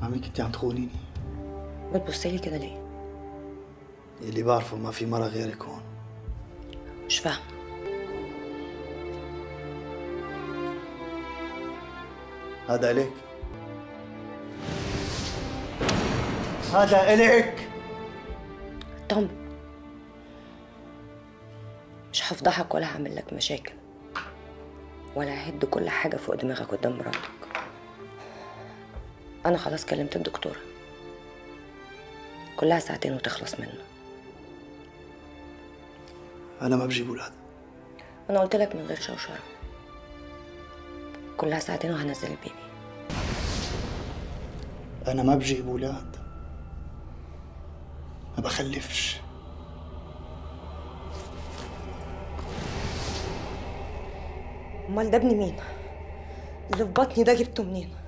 عمي كنت عم تخونيني بتبصلي كده ليه اللي بعرفه ما في مرة غيرك هون مش فاهمه هذا إليك هذا إليك طم مش هفضحك ولا هعمل لك مشاكل ولا ههد كل حاجة فوق دماغك قدام مراتك أنا خلاص كلمت الدكتورة كلها ساعتين وتخلص منه أنا ما بجيب أولاد أنا قلت لك من غير شوشرة كلها ساعتين وهنزل البيبي أنا ما بجيب أولاد ما بخلفش أمال ده ابن مين؟ اللي في بطني ده جبته منين؟